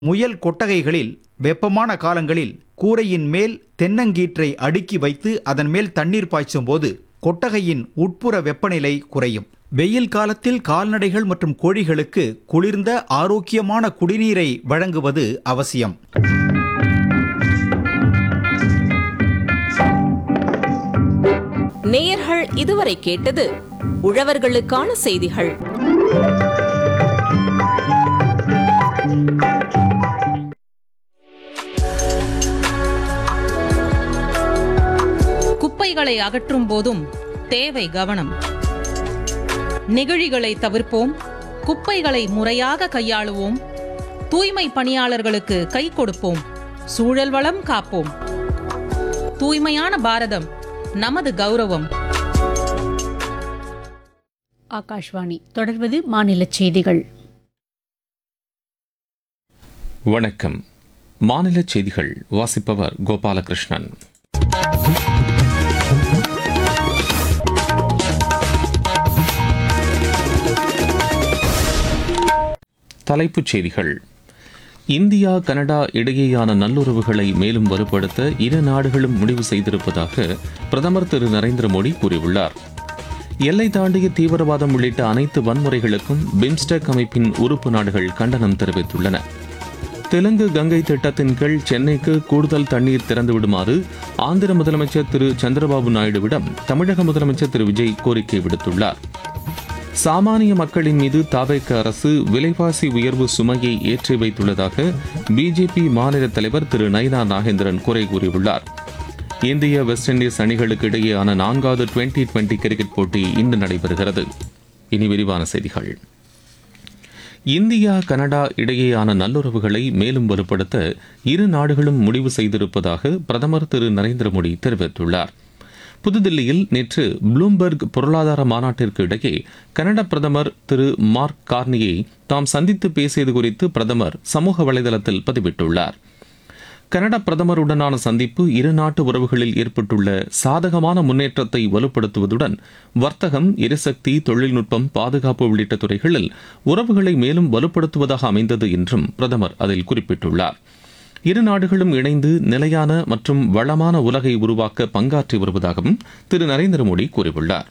முயல் கொட்டகைகளில் வெப்பமான காலங்களில் கூரையின் மேல் தென்னங்கீற்றை அடுக்கி வைத்து அதன் மேல் தண்ணீர் பாய்ச்சும் போது கொட்டகையின் உட்புற வெப்பநிலை குறையும் வெயில் காலத்தில் கால்நடைகள் மற்றும் கோழிகளுக்கு குளிர்ந்த ஆரோக்கியமான குடிநீரை வழங்குவது அவசியம் நேயர்கள் இதுவரை கேட்டது உழவர்களுக்கான செய்திகள் குப்பைகளை அகற்றும் போதும் தேவை கவனம் நெகிழிகளை தவிர்ப்போம் குப்பைகளை முறையாக கையாளுவோம் தூய்மை பணியாளர்களுக்கு கை கொடுப்போம் சூழல் வளம் காப்போம் தூய்மையான பாரதம் நமது கௌரவம் ஆகாஷ்வாணி தொடர்வது மாநில செய்திகள் வணக்கம் மாநில செய்திகள் வாசிப்பவர் கோபாலகிருஷ்ணன் தலைப்புச் செய்திகள் இந்தியா கனடா இடையேயான நல்லுறவுகளை மேலும் வலுப்படுத்த இரு நாடுகளும் முடிவு செய்திருப்பதாக பிரதமர் திரு நரேந்திர மோடி கூறியுள்ளார் எல்லை தாண்டிய தீவிரவாதம் உள்ளிட்ட அனைத்து வன்முறைகளுக்கும் பிம்ஸ்டெக் அமைப்பின் உறுப்பு நாடுகள் கண்டனம் தெரிவித்துள்ளன தெலுங்கு கங்கை திட்டத்தின் கீழ் சென்னைக்கு கூடுதல் தண்ணீர் திறந்து விடுமாறு ஆந்திர முதலமைச்சர் திரு சந்திரபாபு நாயுடுவிடம் தமிழக முதலமைச்சர் திரு விஜய் கோரிக்கை விடுத்துள்ளார் சாமானிய மக்களின் மீது தாவேக்க அரசு விலைவாசி உயர்வு சுமையை ஏற்றி வைத்துள்ளதாக பிஜேபி மாநில தலைவர் திரு நயினா நாகேந்திரன் குறை கூறியுள்ளார் இந்திய வெஸ்ட் இண்டீஸ் அணிகளுக்கு இடையேயான நான்காவது டுவெண்டி டுவெண்டி கிரிக்கெட் போட்டி இன்று நடைபெறுகிறது இனி விரிவான செய்திகள் இந்தியா கனடா இடையேயான நல்லுறவுகளை மேலும் வலுப்படுத்த இரு நாடுகளும் முடிவு செய்திருப்பதாக பிரதமர் திரு நரேந்திர மோடி தெரிவித்துள்ளார் புதுதில்லியில் நேற்று ப்ளூம்பெர்க் பொருளாதார மாநாட்டிற்கு இடையே கனட பிரதமர் திரு மார்க் கார்னியை தாம் சந்தித்து பேசியது குறித்து பிரதமர் சமூக வலைதளத்தில் பதிவிட்டுள்ளார் கனடா பிரதமருடனான சந்திப்பு இரு நாட்டு உறவுகளில் ஏற்பட்டுள்ள சாதகமான முன்னேற்றத்தை வலுப்படுத்துவதுடன் வர்த்தகம் எரிசக்தி தொழில்நுட்பம் பாதுகாப்பு உள்ளிட்ட துறைகளில் உறவுகளை மேலும் வலுப்படுத்துவதாக அமைந்தது என்றும் பிரதமர் அதில் குறிப்பிட்டுள்ளார் இரு நாடுகளும் இணைந்து நிலையான மற்றும் வளமான உலகை உருவாக்க பங்காற்றி வருவதாகவும் திரு நரேந்திர மோடி கூறியுள்ளார்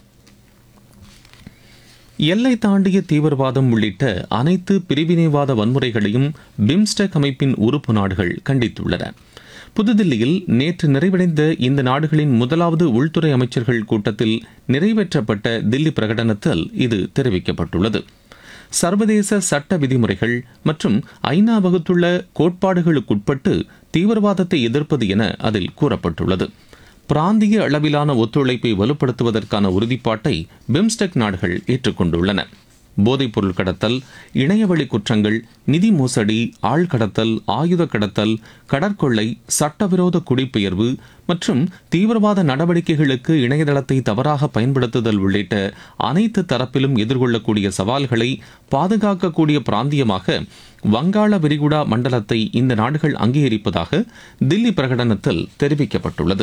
எல்லை தாண்டிய தீவிரவாதம் உள்ளிட்ட அனைத்து பிரிவினைவாத வன்முறைகளையும் பிம்ஸ்டெக் அமைப்பின் உறுப்பு நாடுகள் கண்டித்துள்ளன புதுதில்லியில் நேற்று நிறைவடைந்த இந்த நாடுகளின் முதலாவது உள்துறை அமைச்சர்கள் கூட்டத்தில் நிறைவேற்றப்பட்ட தில்லி பிரகடனத்தில் இது தெரிவிக்கப்பட்டுள்ளது சர்வதேச சட்ட விதிமுறைகள் மற்றும் ஐநா வகுத்துள்ள கோட்பாடுகளுக்குட்பட்டு தீவிரவாதத்தை எதிர்ப்பது என அதில் கூறப்பட்டுள்ளது பிராந்திய அளவிலான ஒத்துழைப்பை வலுப்படுத்துவதற்கான உறுதிப்பாட்டை பிம்ஸ்டெக் நாடுகள் ஏற்றுக்கொண்டுள்ளன போதைப்பொருள் கடத்தல் இணையவழி குற்றங்கள் நிதி மோசடி ஆள் கடத்தல் ஆயுத கடத்தல் கடற்கொள்ளை சட்டவிரோத குடிபெயர்வு மற்றும் தீவிரவாத நடவடிக்கைகளுக்கு இணையதளத்தை தவறாக பயன்படுத்துதல் உள்ளிட்ட அனைத்து தரப்பிலும் எதிர்கொள்ளக்கூடிய சவால்களை பாதுகாக்கக்கூடிய பிராந்தியமாக வங்காள விரிகுடா மண்டலத்தை இந்த நாடுகள் அங்கீகரிப்பதாக தில்லி பிரகடனத்தில் தெரிவிக்கப்பட்டுள்ளது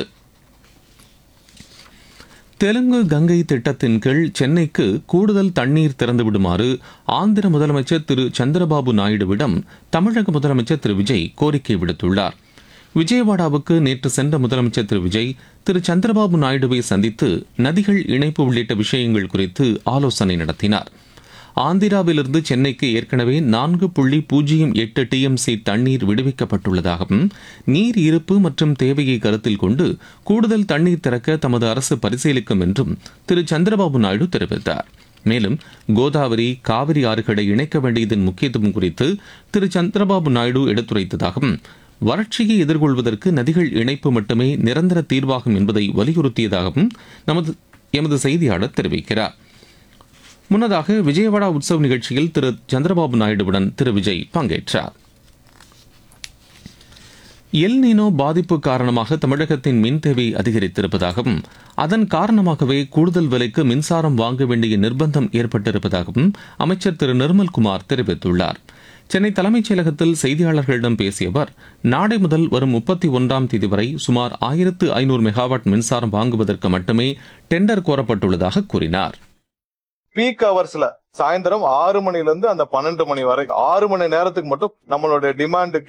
தெலுங்கு கங்கை திட்டத்தின் கீழ் சென்னைக்கு கூடுதல் தண்ணீர் திறந்துவிடுமாறு ஆந்திர முதலமைச்சர் திரு சந்திரபாபு நாயுடுவிடம் தமிழக முதலமைச்சர் திரு விஜய் கோரிக்கை விடுத்துள்ளார் விஜயவாடாவுக்கு நேற்று சென்ற முதலமைச்சர் திரு விஜய் திரு சந்திரபாபு நாயுடுவை சந்தித்து நதிகள் இணைப்பு உள்ளிட்ட விஷயங்கள் குறித்து ஆலோசனை நடத்தினார் ஆந்திராவிலிருந்து சென்னைக்கு ஏற்கனவே நான்கு புள்ளி பூஜ்ஜியம் எட்டு டிஎம்சி தண்ணீர் விடுவிக்கப்பட்டுள்ளதாகவும் நீர் இருப்பு மற்றும் தேவையை கருத்தில் கொண்டு கூடுதல் தண்ணீர் திறக்க தமது அரசு பரிசீலிக்கும் என்றும் திரு சந்திரபாபு நாயுடு தெரிவித்தார் மேலும் கோதாவரி காவிரி ஆறுகளை இணைக்க வேண்டியதன் முக்கியத்துவம் குறித்து திரு சந்திரபாபு நாயுடு எடுத்துரைத்ததாகவும் வறட்சியை எதிர்கொள்வதற்கு நதிகள் இணைப்பு மட்டுமே நிரந்தர தீர்வாகும் என்பதை வலியுறுத்தியதாகவும் நமது எமது செய்தியாளர் தெரிவிக்கிறார் முன்னதாக விஜயவாடா உற்சவ் நிகழ்ச்சியில் திரு சந்திரபாபு நாயுடுவுடன் திரு விஜய் பங்கேற்றார் எல் நீனோ பாதிப்பு காரணமாக தமிழகத்தின் மின் தேவை அதிகரித்திருப்பதாகவும் அதன் காரணமாகவே கூடுதல் விலைக்கு மின்சாரம் வாங்க வேண்டிய நிர்பந்தம் ஏற்பட்டிருப்பதாகவும் அமைச்சர் திரு நிர்மல்குமார் தெரிவித்துள்ளார் சென்னை தலைமைச் செயலகத்தில் செய்தியாளர்களிடம் பேசிய அவர் நாளை முதல் வரும் முப்பத்தி ஒன்றாம் தேதி வரை சுமார் ஆயிரத்து ஐநூறு மெகாவாட் மின்சாரம் வாங்குவதற்கு மட்டுமே டெண்டர் கோரப்பட்டுள்ளதாக கூறினார் பீக் ஹவர்ஸ்ல சாயந்தரம் ஆறு மணில இருந்து அந்த பன்னெண்டு மணி வரை ஆறு மணி நேரத்துக்கு மட்டும் நம்மளுடைய டிமாண்டுக்கு